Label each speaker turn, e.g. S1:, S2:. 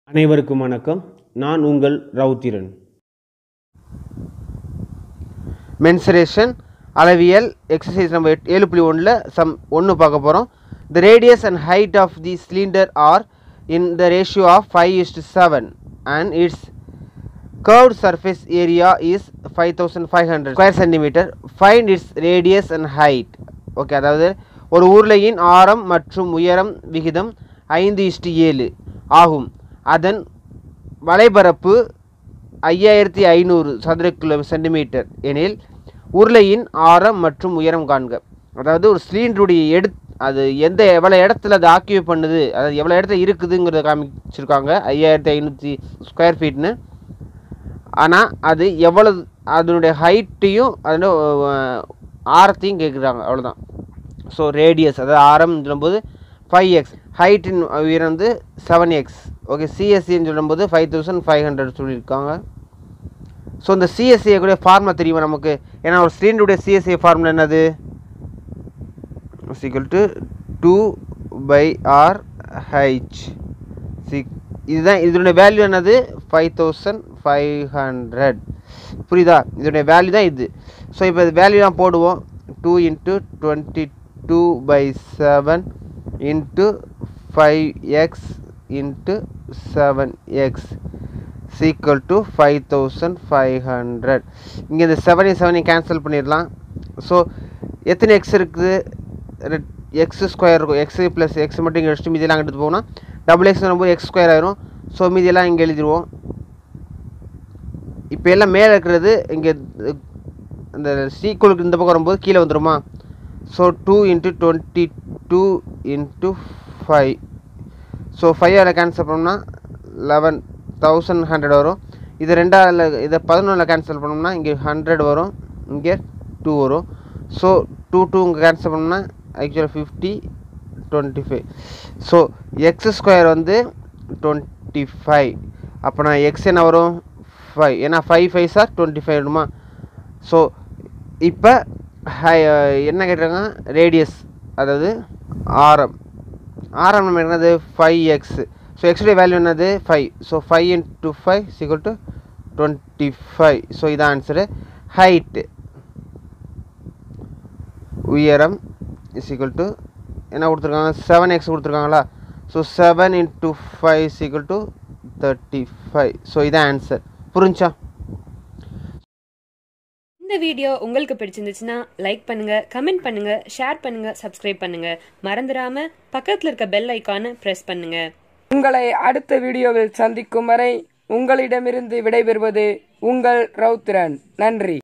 S1: அனைவருக்கும் வணக்கம் நான் உங்கள் ரவுத்திரன் மென்சரேஷன் அளவியல் எக்ஸசைஸ் நம்ம எட்- ஏழு புள்ளி ஒன்றில் சம் ஒன்று பார்க்க போகிறோம் the radius and height of the cylinder are in the ratio of five is to seven and it's curved surface area is 5500 square centimetre find its radius and height okay அதாவது ஒரு உருளையின் ஆரம் மற்றும் உயரம் விகிதம் ஐந்து இஷ்டு ஏழு ஆகும் அதன் வலைபரப்பு ஐயாயிரத்தி ஐநூறு சதுர கிலோ சென்டிமீட்டர் எனில் உருளையின் ஆரம் மற்றும் உயரம் காண்க அதாவது ஒரு சிலிண்டருடைய எடு அது எந்த எவ்வளோ இடத்துல அது ஆக்கியூ பண்ணுது அதாவது எவ்வளோ இடத்துல இருக்குதுங்கிறத காமிச்சிருக்காங்க ஐயாயிரத்தி ஐநூற்றி ஸ்கொயர் ஃபீட்னு ஆனால் அது எவ்வளவு அதனுடைய ஹைட்டையும் அதோட அஹ், ஆரத்தையும் கேட்குறாங்க அவ்வளோதான் ஸோ ரேடியஸ் அதாவது ஆரம் சொல்லும்போது ஃபைவ் எக்ஸ் ஹைட்டின் உயரம் வந்து செவன் எக்ஸ் ஓகே சிஎஸ்சின்னு சொல்லும்போது ஃபைவ் தௌசண்ட் ஃபைவ் ஹண்ட்ரட் சொல்லியிருக்காங்க ஸோ இந்த சிஎஸ்சியை கூட ஃபார்முலா தெரியுமா நமக்கு ஏன்னா ஒரு சிலிண்டருடைய சிஎஸ்சி ஃபார்முலா என்னது equal to two pi r h சி இதுதான் இதனுடைய வேல்யூ என்னது ஃபைவ் தௌசண்ட் ஃபைவ் ஹண்ட்ரட் புரியுதா இதனுடைய வேல்யூ தான் இது ஸோ இப்போ இது வேல்யூலாம் போடுவோம் two into twenty two by seven into five x into seven x is equal to five thousand five hundred இங்கே இந்த செவனையும் செவனையும் கேன்சல் பண்ணிடலாம் ஸோ எத்தனை எக்ஸ் இருக்குது எக்ஸ் ஸ்கொயர் இருக்கும் எக்ஸ் ப்ளஸ் எக்ஸ் மட்டும் இங்கே வச்சுட்டு மீதியெல்லாம் எடுத்து போனால் டபுள் எக்ஸ் வரும்போது எக்ஸ் ஸ்கொயர் ஆயிரும் ஸோ மீதியெல்லாம் இங்கே எழுதிடுவோம் இப்போ எல்லாம் மேலே இருக்கிறது இங்கே இந்த சீக்குவலுக்கு இந்த பக்கம் வரும்போது கீழே வந்துருமா so two into twenty two into five so five அதில் கேன்சல் பண்ணோம்னா லெவன் தௌசண்ட் ஹண்ட்ரட் வரும் இது ரெண்டாவில் இதை பதினொன்றில் கேன்சல் பண்ணோம்னா இங்கே ஹண்ட்ரட் வரும் இங்கே டூ வரும் ஸோ டூ டூ இங்கே கேன்சல் பண்ணோம்னா ஆக்சுவலாக fifty twenty five so x square வந்து டுவெண்ட்டி ஃபைவ் அப்போ நான் எக்ஸ் என்ன வரும் ஃபைவ் ஏன்னா five five sir twenty five வருமா ஸோ இப்போ ஹை என்ன கேட்டிருக்காங்க ரேடியஸ் அதாவது ஆரம் ஆரம் நம்ம என்னது ஃபைவ் எக்ஸ் ஸோ எக்ஸுடைய வேல்யூ என்னது five so five into five equal to twenty five so இதான் ஆன்சரு ஹைட்டு உயரம் இஸ் ஈக்குவல் டு என்ன கொடுத்துருக்காங்க செவன் எக்ஸ் கொடுத்துருக்காங்களா so seven into five is equal to thirty five so இதான் answer புரிஞ்சா
S2: இந்த வீடியோ உங்களுக்கு பிடிச்சிருந்துச்சுன்னா லைக் பண்ணுங்க கமெண்ட் பண்ணுங்க ஷேர் பண்ணுங்க சப்ஸ்கிரைப் பண்ணுங்க மறந்துடாம பக்கத்துல இருக்க பெல் ஐகானை பிரஸ் பண்ணுங்க
S3: உங்களை அடுத்த வீடியோவில் சந்திக்கும் வரை உங்களிடமிருந்து விடைபெறுவது உங்கள் ரவுத்திரன் நன்றி